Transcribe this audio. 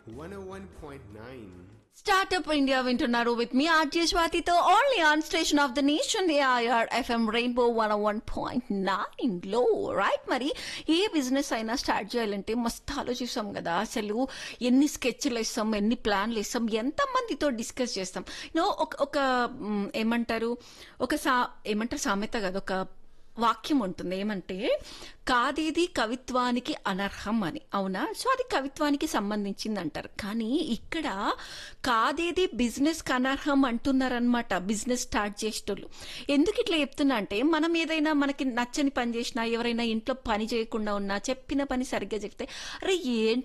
101.9. Startup India వింటున్నారు with me RJ స్వాతితో only on station of the nation AIR FM rainbow one one point nine లో right మరి a business అయినా start చేయాలంటే మస్తు ఆలోచిస్తాం కదా అసలు ఎన్ని స్కెచ్లు ఇస్తాం ఎన్ని ప్లాన్లు ఇస్తాం ఎంత మందితో డిస్కస్ చేస్తాం నో ఒక ఒక మ్, ఏమంటారు ఒక సా ఏమంటారు సామెత కదా ఒక వాక్యం ఉంటుంది ఏమంటే కాదేది కవిత్వానికి అనర్హం అని అవునా సో అది కవిత్వానికి సంబంధించింది అంటారు కానీ ఇక్కడ కాదేది బిజినెస్ కి అనర్హం అంటున్నారనమాట బిజినెస్ స్టార్ట్ చేసేటోళ్ళు ఎందుకు ఇట్లా చెప్తున్నా అంటే మనం ఏదైనా మనకి నచ్చని పని చేసినా ఎవరైనా ఇంట్లో పని చేయకుండా ఉన్నా చెప్పిన పని సరిగ్గా చెప్తే అరే ఏంటి